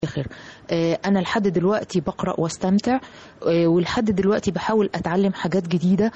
الاخر آه، انا لحد دلوقتي بقرا واستمتع آه، ولحد دلوقتي بحاول اتعلم حاجات جديده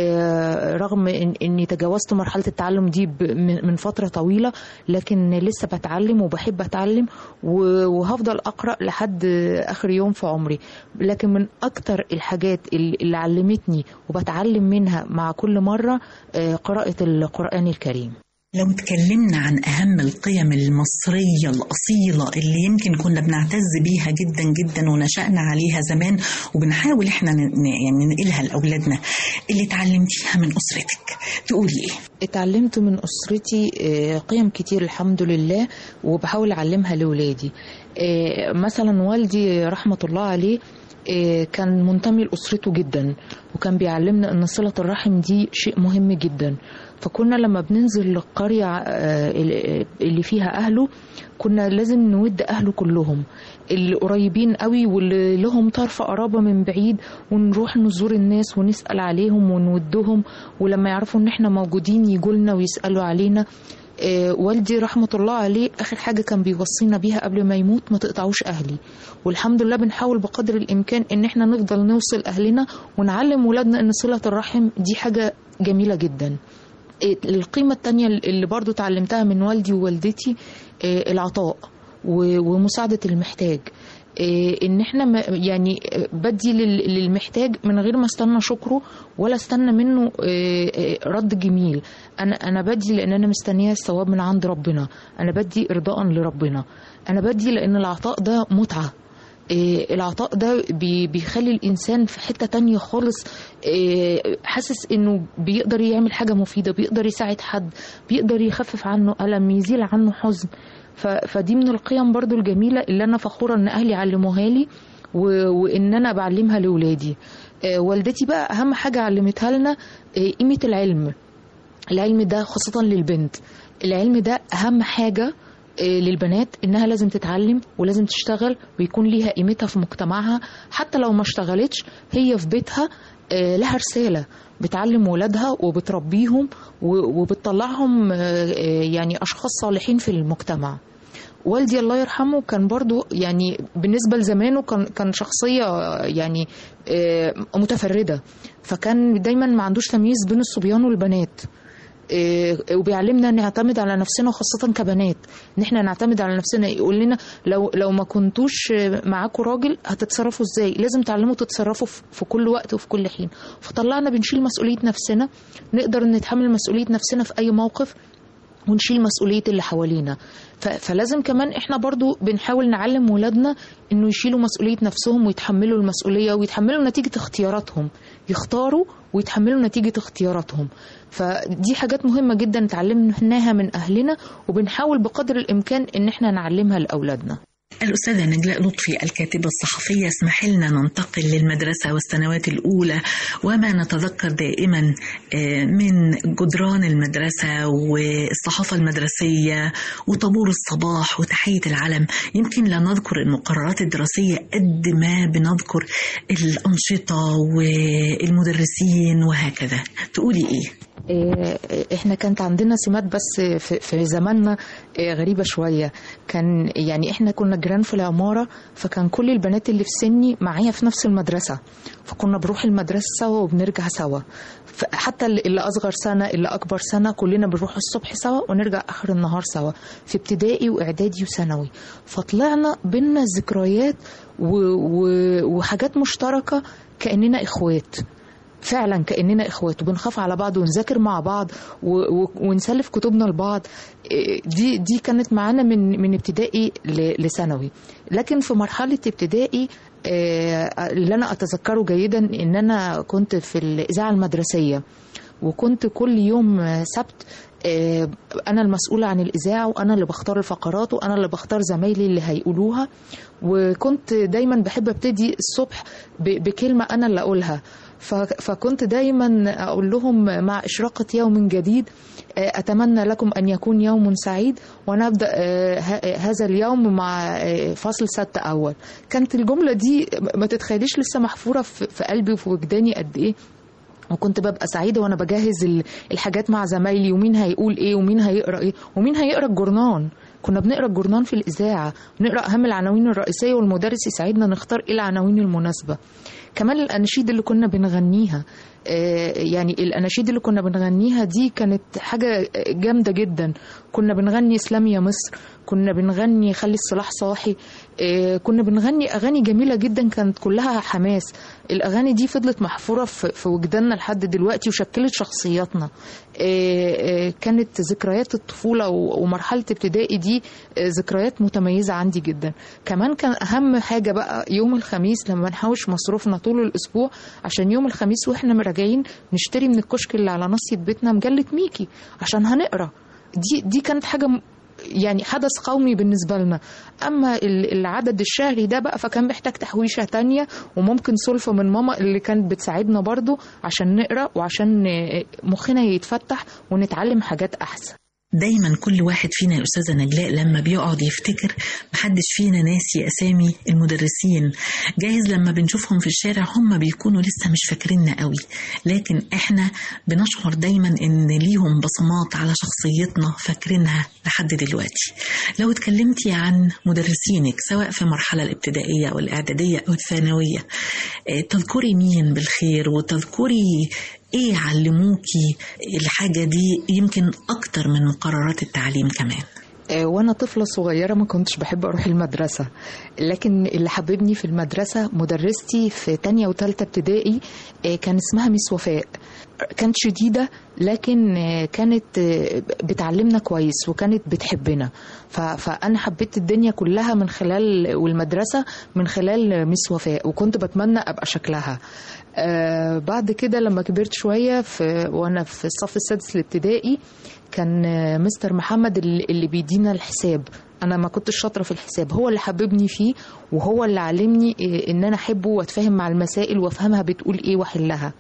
آه، رغم إن اني تجاوزت مرحله التعلم دي ب- من من فتره طويله لكن لسه بتعلم وبحب اتعلم و- وهفضل اقرا لحد اخر يوم في عمري لكن من اكتر الحاجات اللي اللي علمتني وبتعلم منها مع كل مره آه، قراءه القران الكريم لو اتكلمنا عن أهم القيم المصرية الأصيلة اللي يمكن كنا بنعتز بيها جدا جدا ونشأنا عليها زمان وبنحاول احنا ن- ن- يعني ننقلها لأولادنا اللي اتعلمتيها من أسرتك تقولي إيه؟ اتعلمت من أسرتي آه، قيم كتير الحمد لله وبحاول أعلمها لولادي آه، مثلا والدي رحمة الله عليه آه، كان منتمي لأسرته جدا وكان بيعلمنا أن صلة الرحم دي شيء مهم جدا فكنا لما بننزل للقرية آه، اللي فيها أهله كنا لازم نود أهله كلهم اللي قريبين قوي واللي لهم طرف قرابة من بعيد ونروح نزور الناس ونسأل عليهم ونودهم ولما يعرفوا ان احنا موجودين يجولنا ويسألوا علينا آه، والدي رحمة الله عليه آخر حاجة كان بيوصينا بيها قبل ما يموت ما تقطعوش أهلي والحمد لله بنحاول بقدر الإمكان إن إحنا نفضل نوصل أهلنا ونعلم ولادنا إن صلة الرحم دي حاجة جميلة جدا آه، القيمة التانية اللي برضو اتعلمتها من والدي ووالدتي آه، العطاء و- ومساعدة المحتاج إيه، ان احنا ما- يعني آه، بدي لل- للمحتاج من غير ما استنى شكره ولا استنى منه إيه، إيه، رد جميل انا انا بدي لان انا مستنيه الثواب من عند ربنا انا بدي ارضاء لربنا انا بدي لان العطاء ده متعه إيه، العطاء ده بي- بيخلي الإنسان في حتة تانية خالص إيه، حاسس إنه بيقدر يعمل حاجة مفيدة بيقدر يساعد حد بيقدر يخفف عنه ألم يزيل عنه حزن ف- فدي من القيم برضو الجميلة اللي أنا فخورة إن أهلي علموها لي و- وإن أنا بعلمها لأولادي آه، والدتي بقى أهم حاجة علمتها لنا آه، قيمة العلم العلم ده خاصة للبنت العلم ده أهم حاجة آه، للبنات إنها لازم تتعلم ولازم تشتغل ويكون ليها قيمتها في مجتمعها حتى لو ما اشتغلتش هي في بيتها آه، لها رسالة بتعلم ولادها وبتربيهم و- وبتطلعهم آه، آه، يعني أشخاص صالحين في المجتمع والدي الله يرحمه كان برضو يعني بالنسبة لزمانه كان كان شخصية يعني آه، متفردة فكان دايما ما عندوش تمييز بين الصبيان والبنات إيه، وبيعلمنا نعتمد على نفسنا خاصة كبنات ان احنا نعتمد على نفسنا يقول لنا لو لو ما كنتوش معاكوا راجل هتتصرفوا ازاي لازم تعلموا تتصرفوا في في كل وقت وفي كل حين فطلعنا بنشيل مسؤولية نفسنا نقدر نتحمل مسؤولية نفسنا في اي موقف ونشيل مسؤولية اللي حوالينا ف- فلازم كمان احنا برضو بنحاول نعلم ولادنا انه يشيلوا مسؤولية نفسهم ويتحملوا المسؤولية ويتحملوا نتيجة اختياراتهم يختاروا ويتحملوا نتيجة اختياراتهم فدي حاجات مهمة جدا اتعلمناها من اهلنا وبنحاول بقدر الامكان ان احنا نعلمها لاولادنا الأستاذة نجلاء لطفي الكاتبة الصحفية اسمح لنا ننتقل للمدرسة والسنوات الأولى وما نتذكر دائما آه، من جدران المدرسة والصحافة المدرسية وطابور الصباح وتحية العلم يمكن لا نذكر المقررات الدراسية قد ما بنذكر الأنشطة والمدرسين وهكذا تقولي إيه؟ إيه، احنا كانت عندنا سمات بس في, في زماننا إيه، غريبة شوية كان يعني احنا كنا جيران في العمارة فكان كل البنات اللي في سني معايا في نفس المدرسة فكنا بنروح المدرسة سوا وبنرجع سوا ف- حتى اللي اللي أصغر سنة اللي أكبر سنة كلنا بنروح الصبح سوا ونرجع آخر النهار سوا في ابتدائي وإعدادي وثانوي فطلعنا بينا ذكريات و... و... وحاجات مشتركة كأننا إخوات فعلا كاننا اخوات وبنخاف على بعض ونذاكر مع بعض و... و... ونسلف كتبنا لبعض إيه، دي دي كانت معانا من من ابتدائي ل... لثانوي لكن في مرحله ابتدائي آه، اللي انا اتذكره جيدا ان انا كنت في الاذاعه المدرسيه وكنت كل يوم آه، سبت آه، انا المسؤوله عن الاذاعه وانا اللي بختار الفقرات وانا اللي بختار زمايلي اللي هيقولوها وكنت دايما بحب ابتدي الصبح ب- بكلمه انا اللي اقولها ف- فكنت دايما اقول لهم مع اشراقه يوم جديد آه، اتمنى لكم ان يكون يوم سعيد ونبدا آه، ه- هذا اليوم مع آه، فصل ست اول كانت الجمله دي ما تتخيليش لسه محفوره في في قلبي وفي وجداني قد ايه وكنت ببقى سعيدة وأنا بجهز ال- الحاجات مع زمايلي ومين هيقول إيه ومين هيقرأ إيه ومين هيقرأ الجورنان كنا بنقرا الجورنال في الاذاعه نقرا اهم العناوين الرئيسيه والمدرس يساعدنا نختار ايه العناوين المناسبه كمان الاناشيد اللي كنا بنغنيها آه، يعني الاناشيد اللي كنا بنغنيها دي كانت حاجه جامده جدا كنا بنغني اسلام يا مصر كنا بنغني خلي السلاح صاحي آه، كنا بنغني اغاني جميله جدا كانت كلها حماس الاغاني دي فضلت محفوره في في وجداننا لحد دلوقتي وشكلت شخصياتنا آه، آه، كانت ذكريات الطفوله و- ومرحله ابتدائي دي آه، ذكريات متميزه عندي جدا كمان كان اهم حاجه بقى يوم الخميس لما نحوش مصروفنا طول الاسبوع عشان يوم الخميس واحنا راجعين نشتري من الكشك اللي على ناصيه بيتنا مجله ميكي عشان هنقرا دي دي كانت حاجه م- يعني حدث قومي بالنسبة لنا أما ال- العدد الشهري ده بقى فكان محتاج تحويشة تانية وممكن سلفة من ماما اللي كانت بتساعدنا برضو عشان نقرأ وعشان آه، مخنا يتفتح ونتعلم حاجات أحسن دايما كل واحد فينا يا استاذه نجلاء لما بيقعد يفتكر محدش فينا ناسي اسامي المدرسين جايز لما بنشوفهم في الشارع هم بيكونوا لسه مش فاكريننا قوي لكن احنا بنشعر دايما ان ليهم بصمات على شخصيتنا فاكرينها لحد دلوقتي لو اتكلمتي عن مدرسينك سواء في المرحله الابتدائيه او الاعداديه او الثانويه اه، تذكري مين بالخير وتذكري ايه علموكي الحاجة دي يمكن اكتر من مقررات التعليم كمان آه، وانا طفله صغيره ما كنتش بحب اروح المدرسه لكن اللي حببني في المدرسه مدرستي في تانية وتالتة ابتدائي آه، كان اسمها ميس وفاء كانت شديده لكن آه، كانت آه، بتعلمنا كويس وكانت بتحبنا ف- فانا حبيت الدنيا كلها من خلال والمدرسه من خلال ميس وفاء وكنت بتمنى ابقى شكلها آه بعد كده لما كبرت شويه في وانا في الصف السادس الابتدائي كان آه، مستر محمد اللي اللي بيدينا الحساب انا ما كنتش شاطره في الحساب هو اللي حببني فيه وهو اللي علمني آه، ان انا احبه واتفاهم مع المسائل وافهمها بتقول ايه واحلها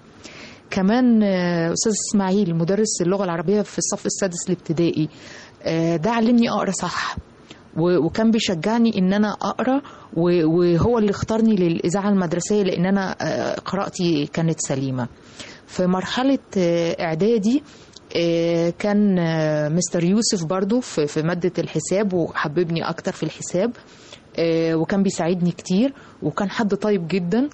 كمان آه، استاذ اسماعيل مدرس اللغه العربيه في الصف السادس الابتدائي آه، ده علمني اقرا صح و- وكان بيشجعني ان انا اقرا و- وهو اللي اختارني للاذاعه المدرسيه لان انا آه، قراءتي كانت سليمه في مرحله آه، اعدادي آه، كان آه، مستر يوسف برضو في في ماده الحساب وحببني اكتر في الحساب آه، وكان بيساعدني كتير وكان حد طيب جدا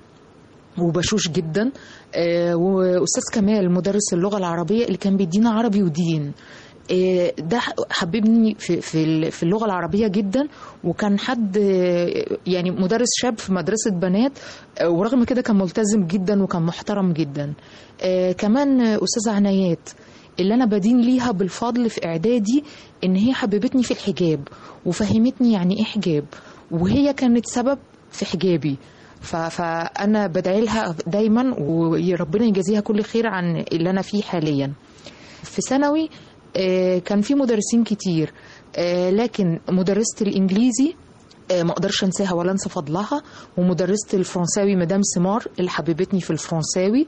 وبشوش جدا آه، واستاذ كمال مدرس اللغه العربيه اللي كان بيدينا عربي ودين آه، ده حببني في في ال- في اللغه العربيه جدا وكان حد آه، يعني مدرس شاب في مدرسه بنات آه، ورغم كده كان ملتزم جدا وكان محترم جدا آه، كمان آه، استاذه عنايات اللي انا بدين ليها بالفضل في اعدادي ان هي حببتني في الحجاب وفهمتني يعني ايه حجاب وهي كانت سبب في حجابي ف- فانا بدعي لها دايما وربنا يجازيها كل خير عن اللي انا فيه حاليا في ثانوي آه، كان في مدرسين كتير آه، لكن مدرسة الإنجليزي آه، ما اقدرش انساها ولا انسى فضلها ومدرسة الفرنساوي مدام سمار اللي حببتني في الفرنساوي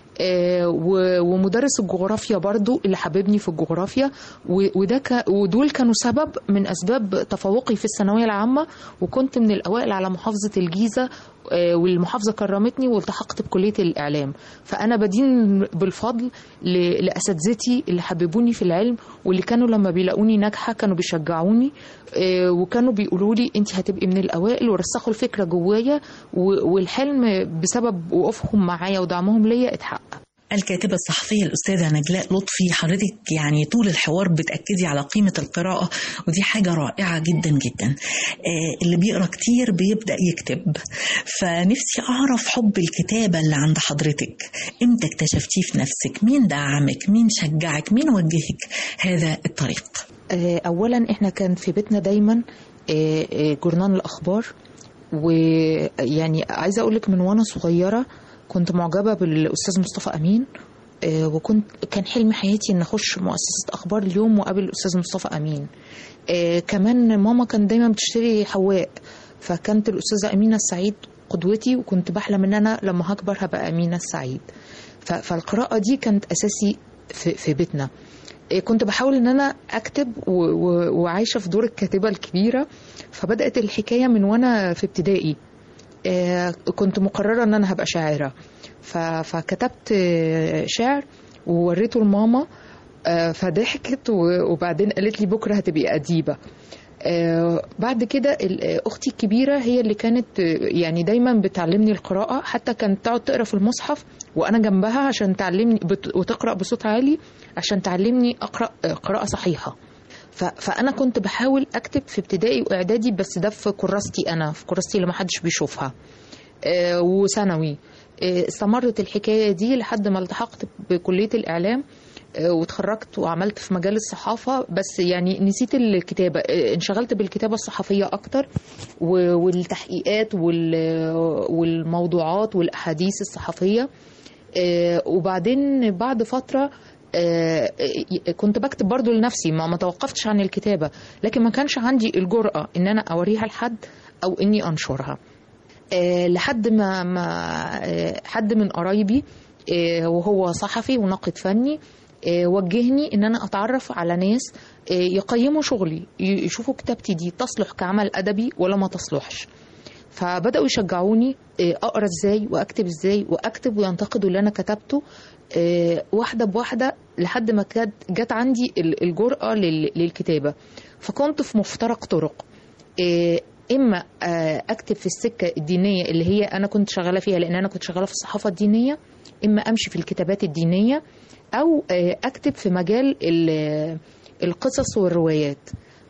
آه، و- ومدرس الجغرافيا برضو اللي حببني في الجغرافيا و- وده ك- ودول كانوا سبب من اسباب تفوقي في الثانويه العامه وكنت من الاوائل على محافظه الجيزه آه، والمحافظه كرمتني والتحقت بكليه الاعلام فانا بدين بالفضل ل- لاساتذتي اللي حببوني في العلم واللي كانوا لما بيلاقوني ناجحه كانوا بيشجعوني آه، وكانوا بيقولوا لي انت هتبقي من الاوائل ورسخوا الفكره جوايا و- والحلم بسبب وقوفهم معايا ودعمهم ليا اتحقق الكاتبة الصحفية الأستاذة نجلاء لطفي حضرتك يعني طول الحوار بتأكدي على قيمة القراءة ودي حاجة رائعة جدا جدا آه اللي بيقرأ كتير بيبدأ يكتب فنفسي أعرف حب الكتابة اللي عند حضرتك إمتى اكتشفتيه في نفسك مين دعمك مين شجعك مين وجهك هذا الطريق آه، اولا احنا كان في بيتنا دايما آه، آه، جورنال الاخبار ويعني عايزه اقول لك من وانا صغيره كنت معجبه بالاستاذ مصطفى امين آه، وكنت كان حلم حياتي ان اخش مؤسسه اخبار اليوم واقابل الاستاذ مصطفى امين آه، كمان ماما كان دايما بتشتري حواء فكانت الاستاذه امينه السعيد قدوتي وكنت بحلم ان انا لما هكبر هبقى امينه السعيد ف- فالقراءه دي كانت اساسي في, في بيتنا إيه، كنت بحاول ان انا اكتب و- و- وعايشه في دور الكاتبه الكبيره فبدات الحكايه من وانا في ابتدائي آه، كنت مقرره ان انا هبقى شاعره ف- فكتبت آه، شعر ووريته لماما آه، فضحكت و- وبعدين قالت لي بكره هتبقي اديبه آه بعد كده ال- آه، اختي الكبيره هي اللي كانت آه، يعني دايما بتعلمني القراءه حتى كانت تقعد تقرا في المصحف وانا جنبها عشان تعلمني بت- وتقرا بصوت عالي عشان تعلمني اقرا آه، قراءه صحيحه ف- فانا كنت بحاول اكتب في ابتدائي واعدادي بس ده في كراستي انا في كراستي اللي محدش بيشوفها آه، وثانوي آه، استمرت الحكايه دي لحد ما التحقت بكليه الاعلام آه، واتخرجت وعملت في مجال الصحافه بس يعني نسيت الكتابه آه، انشغلت بالكتابه الصحفيه اكتر و- والتحقيقات وال- والموضوعات والاحاديث الصحفيه آه، وبعدين بعد فتره آه، آه، كنت بكتب برضو لنفسي ما ما توقفتش عن الكتابه لكن ما كانش عندي الجرأه ان انا اوريها لحد او اني انشرها آه، لحد ما ما آه، حد من قرايبي آه، وهو صحفي وناقد فني آه، وجهني ان انا اتعرف على ناس آه، يقيموا شغلي ي- يشوفوا كتابتي دي تصلح كعمل ادبي ولا ما تصلحش فبداوا يشجعوني آه، اقرا ازاي واكتب ازاي واكتب وينتقدوا اللي انا كتبته آه، واحده بواحده لحد ما كانت جت عندي ال- الجرأه لل- للكتابه فكنت في مفترق طرق آه، اما آه، اكتب في السكه الدينيه اللي هي انا كنت شغاله فيها لان انا كنت شغاله في الصحافه الدينيه اما امشي في الكتابات الدينيه او آه، اكتب في مجال ال- القصص والروايات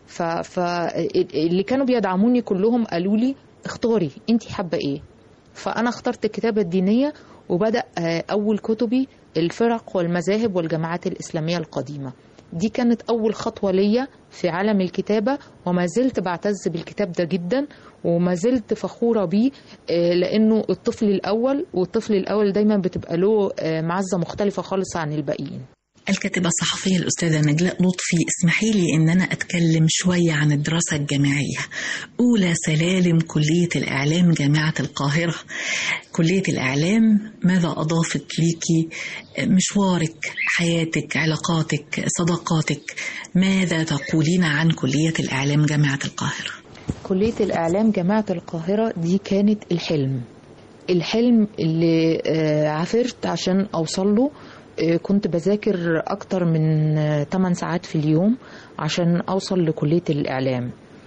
فاللي كانوا بيدعموني كلهم قالوا لي اختاري انت حابه ايه فانا اخترت الكتابه الدينيه وبدا آه، اول كتبي الفرق والمذاهب والجماعات الاسلاميه القديمه دي كانت اول خطوه ليا في عالم الكتابه وما زلت بعتز بالكتاب ده جدا وما زلت فخوره بيه آه، لانه الطفل الاول والطفل الاول دايما بتبقى له آه، معزه مختلفه خالص عن الباقيين الكاتبة الصحفية الأستاذة نجلاء لطفي اسمحي لي أن أنا أتكلم شوية عن الدراسة الجامعية أولى سلالم كلية الإعلام جامعة القاهرة كلية الإعلام ماذا أضافت ليكي مشوارك حياتك علاقاتك صداقاتك ماذا تقولين عن كلية الإعلام جامعة القاهرة كلية الإعلام جامعة القاهرة دي كانت الحلم الحلم اللي آه، عافرت عشان أوصل له آه، كنت بذاكر أكتر من آه، 8 ساعات في اليوم عشان أوصل لكلية الإعلام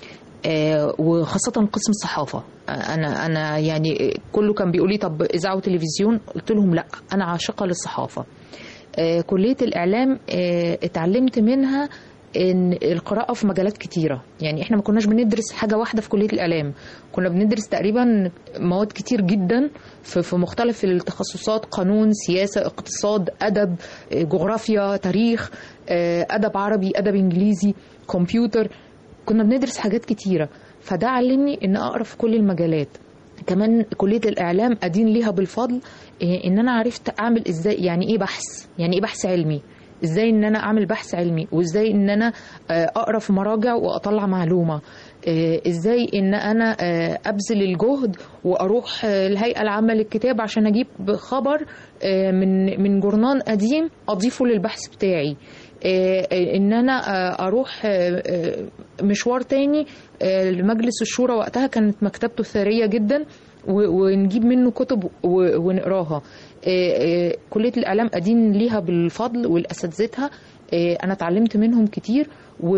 آه، وخاصة قسم الصحافة آه، أنا أنا يعني كله كان بيقول لي طب إذاعة وتلفزيون قلت لهم لا أنا عاشقة للصحافة آه، كلية الإعلام آه، اتعلمت منها ان القراءة في مجالات كتيرة يعني احنا ما كناش بندرس حاجة واحدة في كلية الإعلام كنا بندرس تقريبا مواد كتير جدا في في مختلف التخصصات قانون سياسة اقتصاد أدب آه، جغرافيا تاريخ آه، أدب عربي أدب إنجليزي كمبيوتر كنا بندرس حاجات كتيرة فده علمني ان اقرا في كل المجالات كمان كليه الاعلام ادين ليها بالفضل إيه، ان انا عرفت اعمل ازاي يعني ايه بحث يعني ايه بحث علمي ازاي ان انا اعمل بحث علمي وازاي ان انا آه، اقرا في مراجع واطلع معلومه آه، ازاي ان انا آه، ابذل الجهد واروح آه، الهيئه العامه للكتاب عشان اجيب خبر آه، من من جورنان قديم اضيفه للبحث بتاعي آه، آه، ان انا آه، اروح آه، آه، مشوار تاني آه، لمجلس الشورى وقتها كانت مكتبته ثريه جدا و- ونجيب منه كتب و- ونقراها آه، آه، كليه الاعلام ادين ليها بالفضل والاساتذتها آه، انا اتعلمت منهم كتير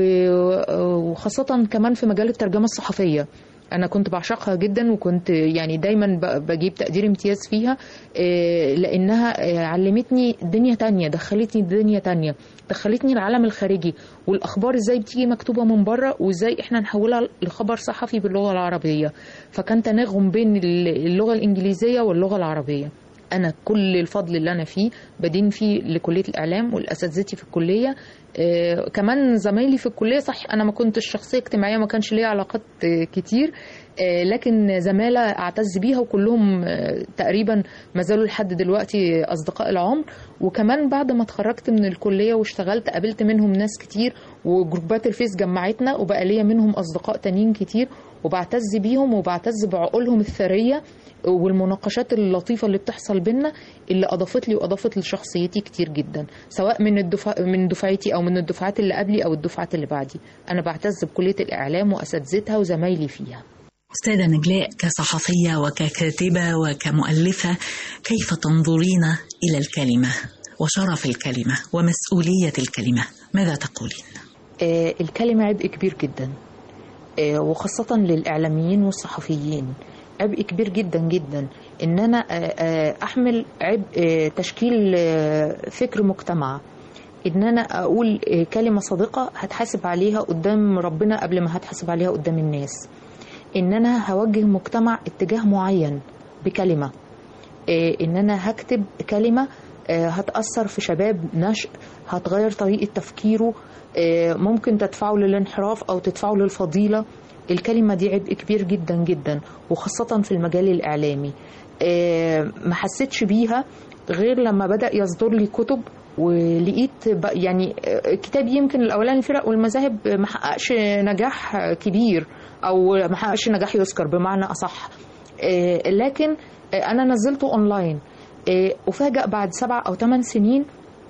و- وخاصه كمان في مجال الترجمه الصحفيه انا كنت بعشقها جدا وكنت يعني دايما ب- بجيب تقدير امتياز فيها آه، لانها آه، علمتني دنيا تانية دخلتني دنيا تانية دخلتني العالم الخارجي والاخبار ازاي بتيجي مكتوبه من بره وازاي احنا نحولها لخبر صحفي باللغه العربيه فكان تناغم بين اللغه الانجليزيه واللغه العربيه انا كل الفضل اللي انا فيه بدين فيه لكليه الاعلام والاساتذتي في الكليه آه كمان زمايلي في الكليه صح انا ما كنتش شخصيه اجتماعيه ما كانش ليا علاقات آه كتير آه لكن زماله اعتز بيها وكلهم آه تقريبا ما زالوا لحد دلوقتي اصدقاء العمر وكمان بعد ما اتخرجت من الكليه واشتغلت قابلت منهم ناس كتير وجروبات الفيس جمعتنا وبقى ليا منهم اصدقاء تانيين كتير وبعتز بيهم وبعتز بعقولهم الثريه والمناقشات اللطيفه اللي بتحصل بينا اللي اضافت لي واضافت لشخصيتي كتير جدا سواء من الدفع من دفعتي او من الدفعات اللي قبلي او الدفعات اللي بعدي انا بعتز بكليه الاعلام واساتذتها وزمايلي فيها أستاذة نجلاء كصحفية وككاتبة وكمؤلفة كيف تنظرين إلى الكلمة وشرف الكلمة ومسؤولية الكلمة ماذا تقولين؟ آه، الكلمة عبء كبير جدا آه، وخاصة للإعلاميين والصحفيين عبء كبير جدا جدا إن أنا آه، آه، أحمل عبء آه، تشكيل آه، فكر مجتمع إن أنا أقول آه، كلمة صادقة هتحاسب عليها قدام ربنا قبل ما هتحاسب عليها قدام الناس إن أنا هوجه مجتمع اتجاه معين بكلمة آه، ان انا هكتب كلمه آه، هتاثر في شباب نشء هتغير طريقه تفكيره آه، ممكن تدفعه للانحراف او تدفعه للفضيله الكلمه دي عبء كبير جدا جدا وخاصه في المجال الاعلامي آه، ما حسيتش بيها غير لما بدا يصدر لي كتب ولقيت ب- يعني آه، كتابي يمكن الاولاني الفرق والمذاهب ما حققش نجاح كبير او ما حققش نجاح يذكر بمعنى اصح آه، لكن آه، انا نزلته اونلاين آه، افاجئ بعد سبع او ثمان سنين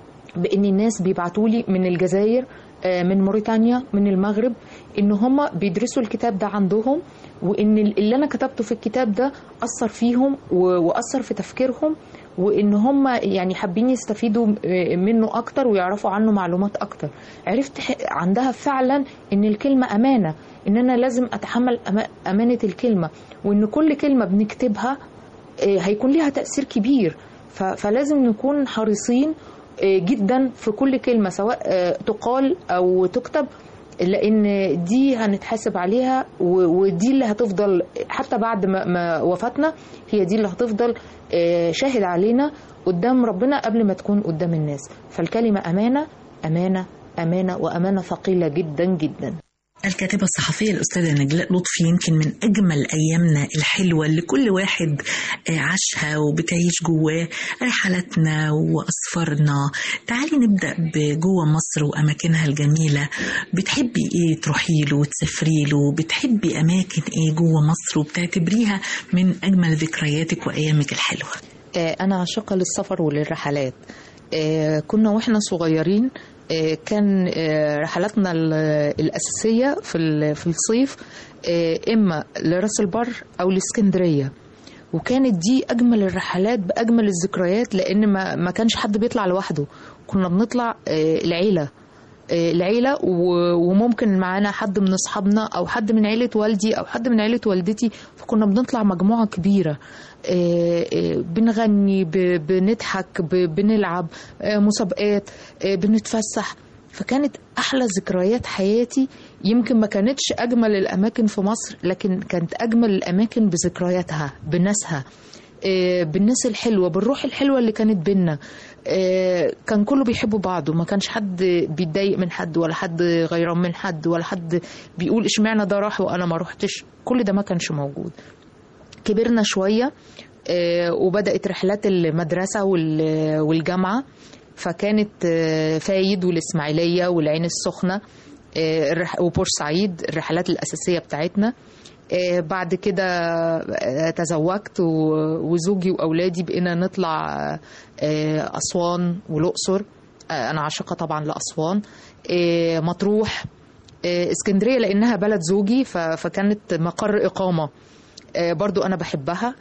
بان الناس بيبعتوا لي من الجزائر آه، من موريتانيا من المغرب ان هم بيدرسوا الكتاب ده عندهم وان اللي انا كتبته في الكتاب ده اثر فيهم و- واثر في تفكيرهم وان هم يعني حابين يستفيدوا آه، منه اكتر ويعرفوا عنه معلومات اكتر عرفت ح- عندها فعلا ان الكلمه امانه ان انا لازم اتحمل أما- امانه الكلمه وان كل كلمه بنكتبها آه، هيكون ليها تأثير كبير ف- فلازم نكون حريصين آه، جدا في كل كلمة سواء آه، تقال أو تكتب لأن دي هنتحاسب عليها و- ودي اللي هتفضل حتى بعد ما, ما وفاتنا هي دي اللي هتفضل آه، شاهد علينا قدام ربنا قبل ما تكون قدام الناس فالكلمة أمانة أمانة أمانة وأمانة ثقيلة جدا جدا الكاتبة الصحفية الأستاذة نجلاء لطفي يمكن من أجمل أيامنا الحلوة اللي كل واحد آه، عاشها وبتعيش جواه رحلاتنا وأسفارنا تعالي نبدأ بجوه مصر وأماكنها الجميلة بتحبي إيه تروحي له وتسافري له بتحبي أماكن إيه جوه مصر وبتعتبريها من أجمل ذكرياتك وأيامك الحلوة آه، أنا عاشقة للسفر وللرحلات آه، كنا وإحنا صغيرين آه، كان آه، رحلاتنا ال- الأساسية في ال- في الصيف آه، إما لراس البر أو لإسكندرية وكانت دي أجمل الرحلات بأجمل الذكريات لأن ما ما كانش حد بيطلع لوحده كنا بنطلع آه، العيلة آه، العيلة و- وممكن معانا حد من أصحابنا أو حد من عيلة والدي أو حد من عيلة والدتي فكنا بنطلع مجموعة كبيرة آه، آه، بنغني ب- بنضحك ب- بنلعب آه، مسابقات آه، بنتفسح فكانت أحلى ذكريات حياتي يمكن ما كانتش أجمل الأماكن في مصر لكن كانت أجمل الأماكن بذكرياتها بناسها آه، بالناس الحلوة بالروح الحلوة اللي كانت بينا آه، كان كله بيحب بعضه ما كانش حد بيتضايق من حد ولا حد غيران من حد ولا حد بيقول اشمعنى ده راح وانا ما روحتش كل ده ما كانش موجود كبرنا شوية آه، وبدأت رحلات المدرسة وال- والجامعة فكانت آه، فايد والإسماعيلية والعين السخنة آه، الرح- وبورسعيد الرحلات الأساسية بتاعتنا آه، بعد كده آه، تزوجت و- وزوجي وأولادي بقينا نطلع آه، أسوان والأقصر آه، أنا عاشقة طبعا لأسوان آه، مطروح آه، اسكندرية لأنها بلد زوجي ف- فكانت مقر إقامة آه، برضو أنا بحبها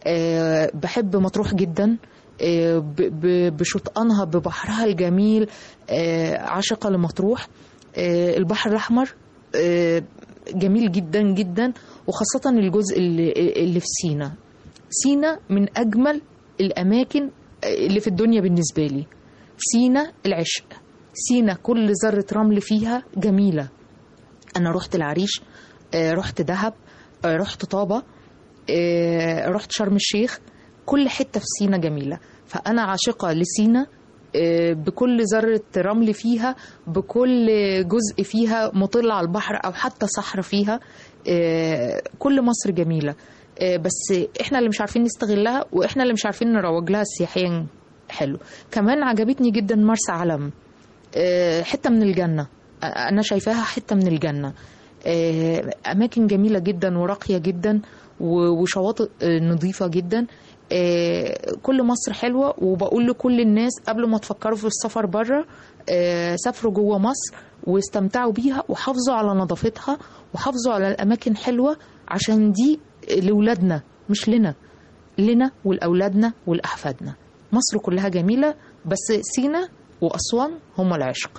آه، بحب مطروح جدا آه، ب- ب- بشطئانها ببحرها الجميل آه، عاشقة لمطروح آه، البحر الأحمر آه، جميل جدا جدا وخاصة الجزء اللي, اللي في سينا سينا من أجمل الأماكن اللي في الدنيا بالنسبة لي سينا العشق سينا كل ذرة رمل فيها جميلة أنا رحت العريش آه، رحت دهب آه، رحت طابة آه، رحت شرم الشيخ كل حتة في سينا جميلة فأنا عاشقة لسينا آه، بكل ذرة رمل فيها بكل جزء فيها مطل على البحر أو حتى صحراء فيها آه، كل مصر جميلة آه، بس احنا اللي مش عارفين نستغلها واحنا اللي مش عارفين نروج لها سياحيا حلو كمان عجبتني جدا مرسى علم آه، حتة من الجنة آه، أنا شايفاها حتة من الجنة آه، أماكن جميلة جدا وراقية جدا و- وشواطئ آه، نظيفة جدا آه، كل مصر حلوة وبقول لكل الناس قبل ما تفكروا في السفر بره آه، سافروا جوه مصر واستمتعوا بيها وحافظوا على نظافتها وحافظوا على الأماكن حلوة عشان دي لولادنا مش لنا لنا ولأولادنا ولأحفادنا مصر كلها جميلة بس سينا وأسوان هم العشق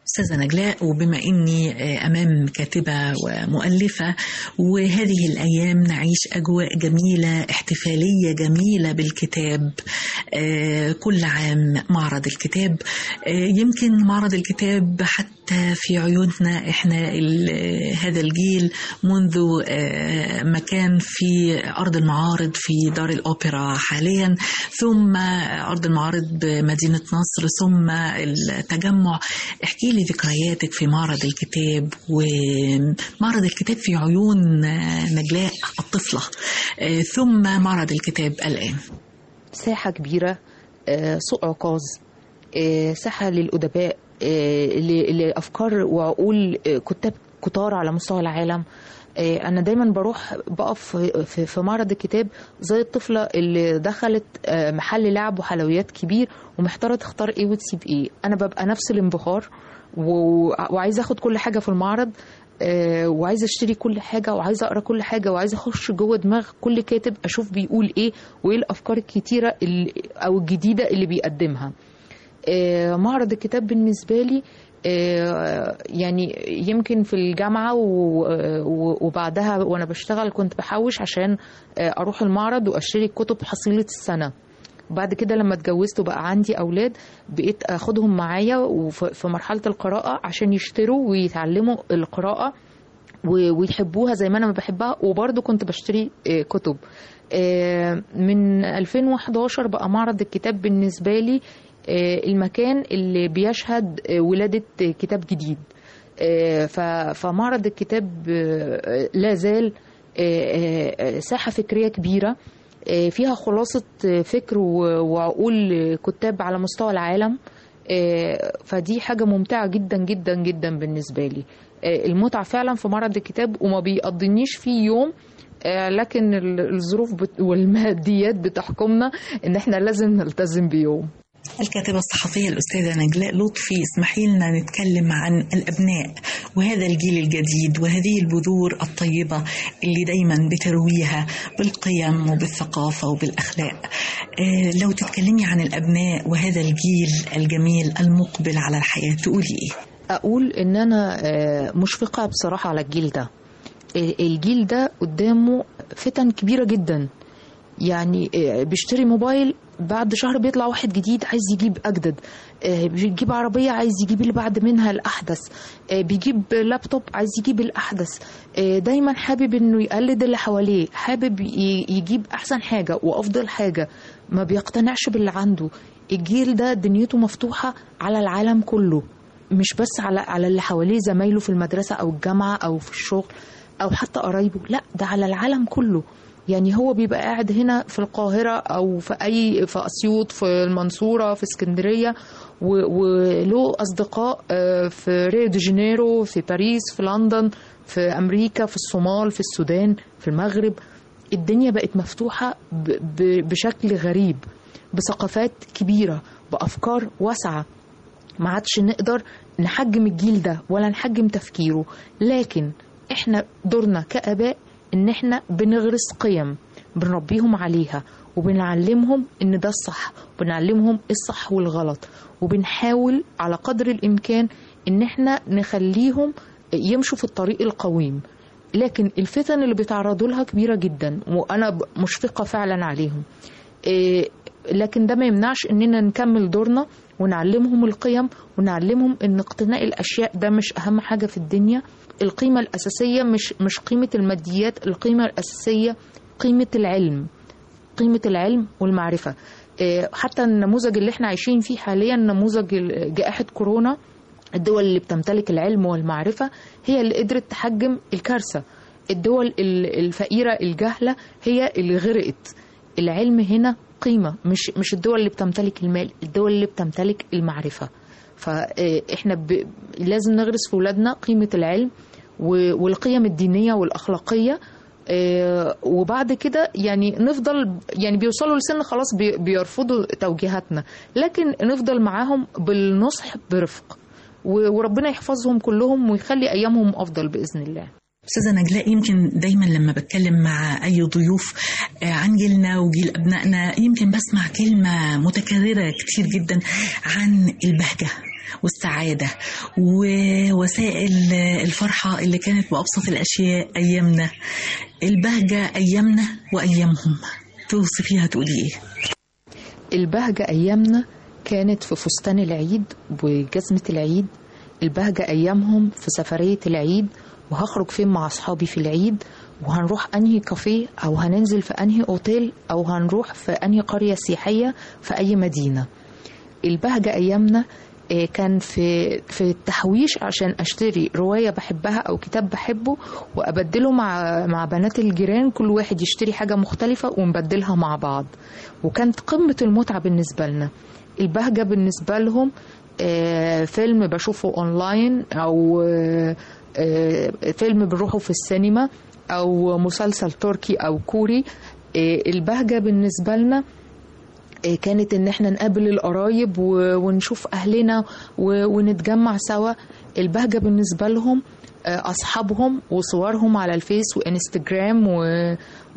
أستاذة نجلاء وبما أني أمام كاتبة ومؤلفة وهذه الأيام نعيش أجواء جميلة احتفالية جميلة بالكتاب كل عام معرض الكتاب يمكن معرض الكتاب حتى في عيوننا احنا هذا الجيل منذ ما كان في أرض المعارض في دار الأوبرا حاليا ثم أرض المعارض بمدينة نصر ثم التجمع احكي لي ذكرياتك في معرض الكتاب ومعرض الكتاب في عيون نجلاء الطفلة ثم معرض الكتاب الآن ساحة كبيرة سوق عكاظ ساحة للأدباء لأفكار وعقول كتاب كتار على مستوى العالم انا دايما بروح بقف في معرض الكتاب زي الطفله اللي دخلت محل لعب وحلويات كبير ومحتاره تختار ايه وتسيب ايه انا ببقى نفس الانبهار وعايزه اخد كل حاجه في المعرض وعايزه اشتري كل حاجه وعايزه اقرا كل حاجه وعايزه اخش جوه دماغ كل كاتب اشوف بيقول ايه وايه الافكار الكتيره اللي او الجديده اللي بيقدمها معرض الكتاب بالنسبه لي يعني يمكن في الجامعة وبعدها وأنا بشتغل كنت بحوش عشان أروح المعرض وأشتري كتب حصيلة السنة بعد كده لما اتجوزت وبقى عندي أولاد بقيت أخدهم معايا في مرحلة القراءة عشان يشتروا ويتعلموا القراءة ويحبوها زي ما أنا ما بحبها وبرضه كنت بشتري كتب من 2011 بقى معرض الكتاب بالنسبة لي المكان اللي بيشهد ولادة كتاب جديد فمعرض الكتاب لا زال ساحة فكرية كبيرة فيها خلاصة فكر وعقول كتاب على مستوى العالم فدي حاجة ممتعة جدا جدا جدا بالنسبة لي المتعة فعلا في معرض الكتاب وما بيقضينيش فيه يوم لكن الظروف والماديات بتحكمنا ان احنا لازم نلتزم بيوم الكاتبة الصحفية الأستاذة نجلاء لطفي اسمحي لنا نتكلم عن الأبناء وهذا الجيل الجديد وهذه البذور الطيبة اللي دايما بترويها بالقيم وبالثقافة وبالأخلاق آه لو تتكلمي عن الأبناء وهذا الجيل الجميل المقبل على الحياة تقولي إيه؟ أقول إن أنا مشفقة بصراحة على الجيل ده الجيل ده قدامه فتن كبيرة جدا يعني بيشتري موبايل بعد شهر بيطلع واحد جديد عايز يجيب اجدد بيجيب عربيه عايز يجيب اللي بعد منها الاحدث بيجيب لابتوب عايز يجيب الاحدث دايما حابب انه يقلد اللي حواليه حابب يجيب احسن حاجه وافضل حاجه ما بيقتنعش باللي عنده الجيل ده دنيته مفتوحه على العالم كله مش بس على على اللي حواليه زمايله في المدرسه او الجامعه او في الشغل او حتى قرايبه لا ده على العالم كله يعني هو بيبقى قاعد هنا في القاهرة أو في أي في أسيوط في المنصورة في اسكندرية وله أصدقاء في ريو دي جانيرو في باريس في لندن في أمريكا في الصومال في السودان في المغرب الدنيا بقت مفتوحة بشكل غريب بثقافات كبيرة بأفكار واسعة ما عادش نقدر نحجم الجيل ده ولا نحجم تفكيره لكن احنا دورنا كآباء ان احنا بنغرس قيم بنربيهم عليها وبنعلمهم ان ده الصح وبنعلمهم الصح والغلط وبنحاول على قدر الامكان ان احنا نخليهم يمشوا في الطريق القويم لكن الفتن اللي بيتعرضوا لها كبيره جدا وانا مشفقه فعلا عليهم لكن ده ما يمنعش اننا نكمل دورنا ونعلمهم القيم ونعلمهم ان اقتناء الاشياء ده مش اهم حاجه في الدنيا القيمة الأساسية مش مش قيمة الماديات القيمة الأساسية قيمة العلم قيمة العلم والمعرفة حتى النموذج اللي احنا عايشين فيه حاليا نموذج جائحة كورونا الدول اللي بتمتلك العلم والمعرفة هي اللي قدرت تحجم الكارثة الدول الفقيرة الجهلة هي اللي غرقت العلم هنا قيمة مش مش الدول اللي بتمتلك المال الدول اللي بتمتلك المعرفة فاحنا ب... لازم نغرس في ولادنا قيمة العلم والقيم الدينية والأخلاقية وبعد كده يعني نفضل يعني بيوصلوا لسن خلاص بيرفضوا توجيهاتنا لكن نفضل معاهم بالنصح برفق وربنا يحفظهم كلهم ويخلي أيامهم أفضل بإذن الله أستاذة نجلاء يمكن دايما لما بتكلم مع أي ضيوف عن جيلنا وجيل أبنائنا يمكن بسمع كلمة متكررة كتير جدا عن البهجة والسعادة ووسائل الفرحة اللي كانت بأبسط الأشياء أيامنا البهجة أيامنا وأيامهم توصفيها تقولي إيه؟ البهجة أيامنا كانت في فستان العيد وجزمة العيد البهجة أيامهم في سفرية العيد وهخرج فين مع أصحابي في العيد وهنروح أنهي كافيه أو هننزل في أنهي أوتيل أو هنروح في أنهي قرية سياحية في أي مدينة البهجة أيامنا آه، كان في في التحويش عشان اشتري روايه بحبها او كتاب بحبه وابدله مع مع بنات الجيران كل واحد يشتري حاجه مختلفه ونبدلها مع بعض وكانت قمه المتعه بالنسبه لنا البهجه بالنسبه لهم آه، فيلم بشوفه اونلاين او آه، آه، فيلم بنروحه في السينما او مسلسل تركي او كوري آه، البهجه بالنسبه لنا آه، كانت ان احنا نقابل القرايب و- ونشوف اهلنا و- ونتجمع سوا البهجه بالنسبه لهم آه، اصحابهم وصورهم على الفيس وانستجرام و-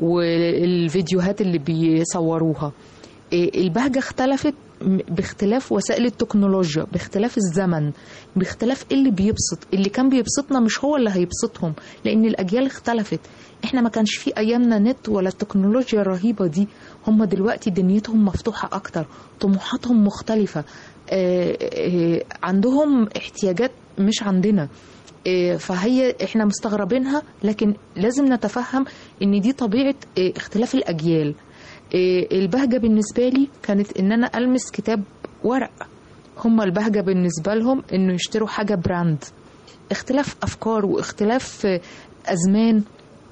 والفيديوهات اللي بيصوروها آه، البهجه اختلفت م- باختلاف وسائل التكنولوجيا باختلاف الزمن باختلاف إيه اللي بيبسط اللي كان بيبسطنا مش هو اللي هيبسطهم لان الاجيال اختلفت احنا ما كانش في ايامنا نت ولا التكنولوجيا الرهيبه دي هم دلوقتي دنيتهم مفتوحه اكتر طموحاتهم مختلفه آه، آه، عندهم احتياجات مش عندنا آه، فهي احنا مستغربينها لكن لازم نتفهم ان دي طبيعه آه، اختلاف الاجيال آه، البهجه بالنسبه لي كانت ان انا المس كتاب ورق هم البهجه بالنسبه لهم انه يشتروا حاجه براند اختلاف افكار واختلاف آه، ازمان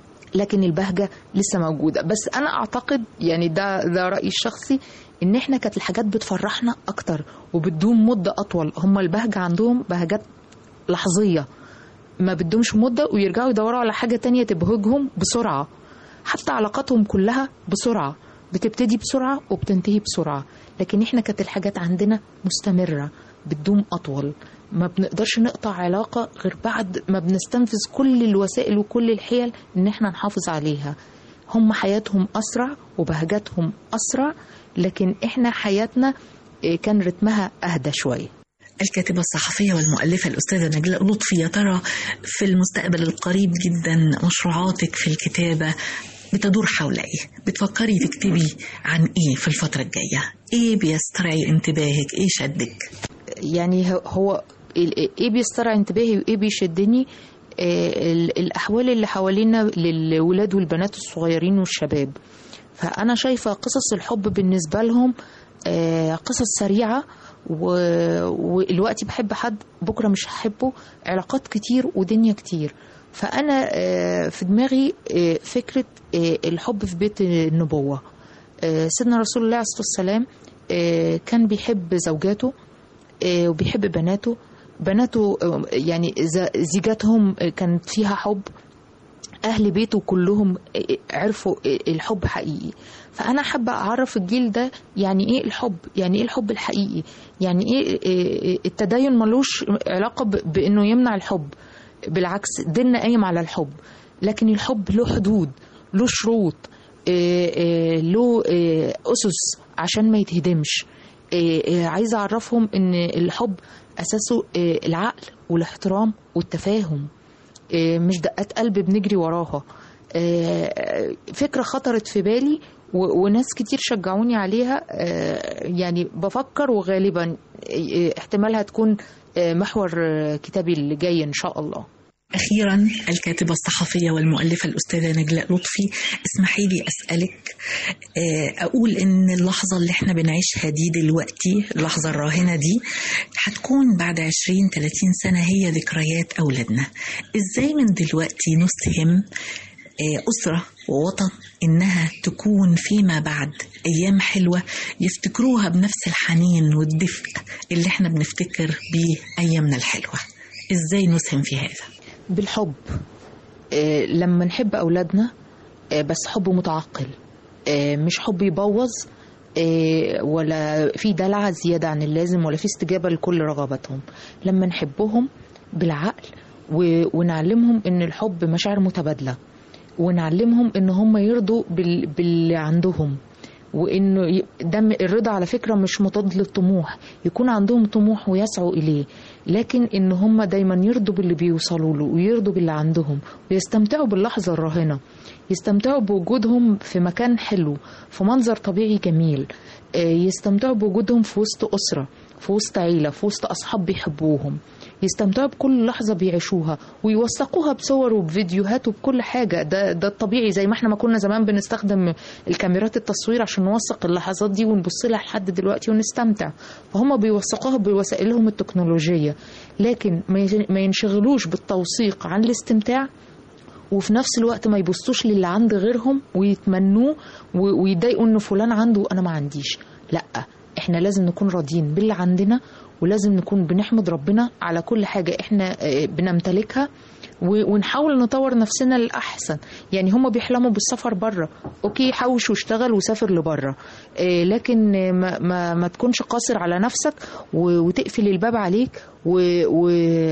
لكن البهجه لسه موجوده بس انا اعتقد يعني ده ده رايي الشخصي ان احنا كانت الحاجات بتفرحنا اكتر وبتدوم مده اطول هم البهجه عندهم بهجات لحظيه ما بدهمش مده ويرجعوا يدوروا على حاجه تانية تبهجهم بسرعه حتى علاقاتهم كلها بسرعه بتبتدي بسرعه وبتنتهي بسرعه لكن احنا كانت الحاجات عندنا مستمره بتدوم اطول ما بنقدرش نقطع علاقة غير بعد ما بنستنفذ كل الوسائل وكل الحيل ان احنا نحافظ عليها هم حياتهم اسرع وبهجتهم اسرع لكن احنا حياتنا إيه، كان رتمها اهدى شويه الكاتبة الصحفية والمؤلفة الأستاذة نجلاء لطفي يا ترى في المستقبل القريب جدا مشروعاتك في الكتابة بتدور حول إيه؟ بتفكري تكتبي عن إيه في الفترة الجاية؟ إيه بيسترعي انتباهك؟ إيه شدك؟ يعني هو- هو ال- ايه بيسترعي انتباهي وايه بيشدني آه، ال- الاحوال اللي حوالينا للولاد والبنات الصغيرين والشباب فانا شايفه قصص الحب بالنسبه لهم آه، قصص سريعه و- والوقت بحب حد بكره مش هحبه علاقات كتير ودنيا كتير فانا آه، في دماغي آه، فكره آه، الحب في بيت النبوه آه، سيدنا رسول الله عليه الصلاه والسلام آه، كان بيحب زوجاته آه، وبيحب بناته بناته آه، يعني ز- زيجاتهم آه، كانت فيها حب اهل بيته كلهم آه، عرفوا آه، الحب حقيقي فانا حابه اعرف الجيل ده يعني ايه الحب يعني ايه الحب الحقيقي يعني ايه آه، آه، التدين ملوش علاقه ب- بانه يمنع الحب بالعكس ديننا قايم على الحب لكن الحب له حدود له شروط آه، آه، له آه، اسس عشان ما يتهدمش آه، آه، عايزه اعرفهم ان الحب اساسه آه، العقل والاحترام والتفاهم آه، مش دقات قلب بنجري وراها آه، فكره خطرت في بالي و- وناس كتير شجعوني عليها آه، يعني بفكر وغالبا آه، احتمالها تكون آه، محور آه، كتابي اللي جاي ان شاء الله أخيرا الكاتبة الصحفية والمؤلفة الأستاذة نجلاء لطفي اسمحي لي أسألك آه، أقول إن اللحظة اللي احنا بنعيشها دي دلوقتي اللحظة الراهنة دي هتكون بعد 20 30 سنة هي ذكريات أولادنا إزاي من دلوقتي نسهم آه، أسرة ووطن إنها تكون فيما بعد أيام حلوة يفتكروها بنفس الحنين والدفء اللي احنا بنفتكر بيه أيامنا الحلوة إزاي نسهم في هذا؟ بالحب آه، لما نحب أولادنا آه، بس حب متعقل آه، مش حب يبوظ آه، ولا في دلع زيادة عن اللازم ولا في استجابة لكل رغباتهم لما نحبهم بالعقل و- ونعلمهم ان الحب مشاعر متبادلة ونعلمهم ان هم يرضوا بال- باللي عندهم وانه ي- ده م- الرضا على فكره مش مضاد للطموح يكون عندهم طموح ويسعوا اليه لكن ان هم دايما يرضوا باللي بيوصلوا له ويرضوا باللي عندهم ويستمتعوا باللحظه الراهنه يستمتعوا بوجودهم في مكان حلو في منظر طبيعي جميل آه، يستمتعوا بوجودهم في وسط اسره في وسط عيله في وسط اصحاب بيحبوهم يستمتعوا بكل لحظة بيعيشوها ويوثقوها بصور وبفيديوهات وبكل حاجة ده ده الطبيعي زي ما احنا ما كنا زمان بنستخدم الكاميرات التصوير عشان نوثق اللحظات دي ونبص لها لحد دلوقتي ونستمتع فهم بيوثقوها بوسائلهم التكنولوجية لكن ما يج- ما ينشغلوش بالتوثيق عن الاستمتاع وفي نفس الوقت ما يبصوش للي عند غيرهم ويتمنوه و- ويتضايقوا ان فلان عنده وانا ما عنديش لا احنا لازم نكون راضيين باللي عندنا ولازم نكون بنحمد ربنا على كل حاجة احنا آه، بنمتلكها و- ونحاول نطور نفسنا للأحسن يعني هم بيحلموا بالسفر بره اوكي حوش واشتغل وسافر لبره آه، لكن آه، ما, ما, ما تكونش قاصر على نفسك و- وتقفل الباب عليك و و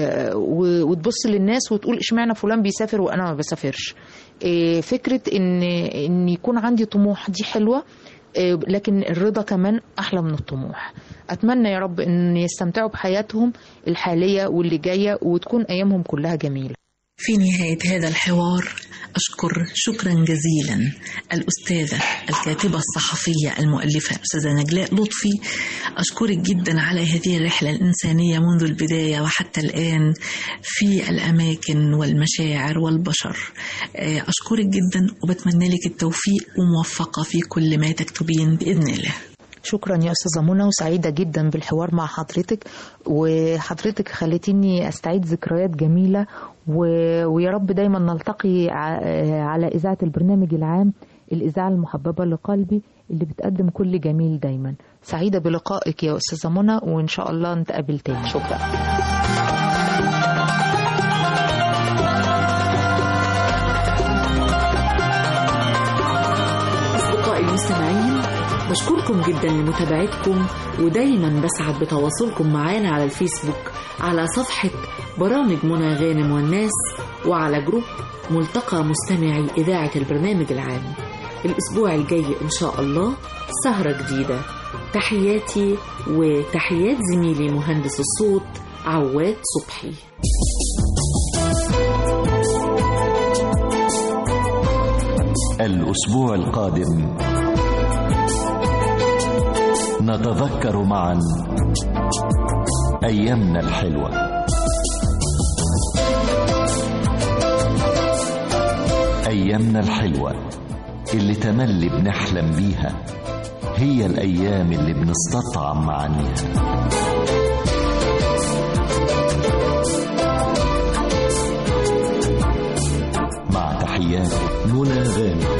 و وتبص للناس وتقول اشمعنى فلان بيسافر وانا ما بسافرش آه، فكرة ان ان يكون عندي طموح دي حلوة آه، لكن الرضا كمان احلى من الطموح اتمنى يا رب ان يستمتعوا بحياتهم الحاليه واللي جايه وتكون ايامهم كلها جميله في نهاية هذا الحوار أشكر شكرا جزيلا الأستاذة الكاتبة الصحفية المؤلفة أستاذة نجلاء لطفي أشكرك جدا على هذه الرحلة الإنسانية منذ البداية وحتى الآن في الأماكن والمشاعر والبشر آه، أشكرك جدا وبتمنى لك التوفيق وموفقة في كل ما تكتبين بإذن الله شكرا يا استاذه منى وسعيده جدا بالحوار مع حضرتك وحضرتك خلتيني استعيد ذكريات جميله و... ويا رب دايما نلتقي ع... على اذاعه البرنامج العام الاذاعه المحببه لقلبي اللي بتقدم كل جميل دايما سعيده بلقائك يا استاذه منى وان شاء الله نتقابل تاني شكرا أصدقائي المستمعين بشكركم جدا لمتابعتكم ودايما بسعد بتواصلكم معانا على الفيسبوك على صفحة برامج منى غانم والناس وعلى جروب ملتقى مستمعي إذاعة البرنامج العام الأسبوع الجاي إن شاء الله سهرة جديدة تحياتي وتحيات زميلي مهندس الصوت عواد صبحي الأسبوع القادم نتذكر معا أيامنا الحلوة أيامنا الحلوة اللي تملي بنحلم بيها هي الأيام اللي بنستطعم معانيها مع تحيات منى غانم